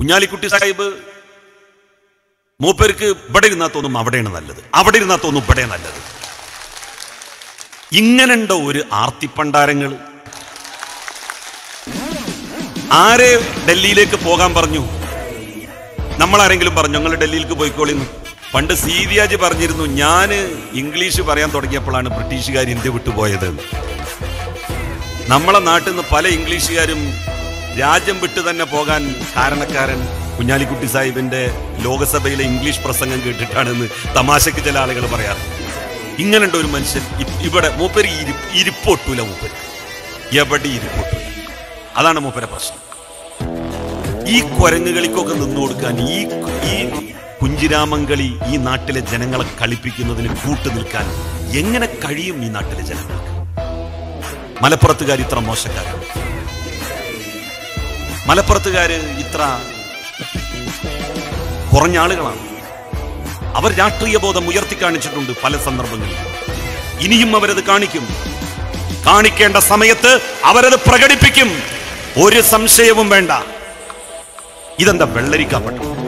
കുഞ്ഞാലിക്കുട്ടി സാഹിബ് മൂപ്പർക്ക് ഇവിടെ ഇരുന്നാൽ തോന്നും അവിടെയാണ് നല്ലത് അവിടെ ഇരുന്നാൽ തോന്നും ഇവിടെ നല്ലത് ഇങ്ങനെയുണ്ടോ ഒരു ആർത്തിപ്പണ്ടാരങ്ങൾ ആരെ ഡൽഹിയിലേക്ക് പോകാൻ പറഞ്ഞു നമ്മളാരെങ്കിലും പറഞ്ഞു ഞങ്ങൾ ഡൽഹിയിലേക്ക് പോയിക്കോളിന്ന് പണ്ട് സീതിയാജി പറഞ്ഞിരുന്നു ഞാൻ ഇംഗ്ലീഷ് പറയാൻ തുടങ്ങിയപ്പോഴാണ് ബ്രിട്ടീഷുകാർ ഇന്ത്യ വിട്ടുപോയത് നമ്മളെ നാട്ടിൽ നിന്ന് പല ഇംഗ്ലീഷുകാരും രാജ്യം വിട്ടു തന്നെ പോകാൻ കാരണക്കാരൻ കുഞ്ഞാലിക്കുട്ടി സാഹിബിന്റെ ലോകസഭയിലെ ഇംഗ്ലീഷ് പ്രസംഗം കേട്ടിട്ടാണെന്ന് തമാശക്ക് ചില ആളുകൾ പറയാറ് ഇങ്ങനെയുണ്ട് ഒരു മനുഷ്യൻ ഇ- ഇവിടെ മൂപ്പര് ഇരി- ഇരിപ്പൊട്ടൂല മൂപ്പര് എവിടെ ഇരിപ്പൊട്ടൂല അതാണ് മൂപ്പരെ പ്രശ്നം ഈ കുരങ്ങുകളിക്കൊക്കെ നിന്നു കൊടുക്കാൻ ഈ ഈ കുഞ്ചിരാമങ്കളി ഈ നാട്ടിലെ ജനങ്ങളെ കളിപ്പിക്കുന്നതിന് കൂട്ടു നിൽക്കാൻ എങ്ങനെ കഴിയും ഈ നാട്ടിലെ ജനങ്ങൾക്ക് മലപ്പുറത്തുകാർ ഇത്ര മോശക്കാരാണ് മലപ്പുറത്തുകാര് ഇത്ര കുറഞ്ഞ ആളുകളാണ് അവർ രാഷ്ട്രീയ ബോധം ഉയർത്തി കാണിച്ചിട്ടുണ്ട് പല സന്ദർഭങ്ങളിൽ ഇനിയും അവരത് കാണിക്കും കാണിക്കേണ്ട സമയത്ത് അവരത് പ്രകടിപ്പിക്കും ഒരു സംശയവും വേണ്ട ഇതെന്താ വെള്ളരിക്കാപ്പട്ടം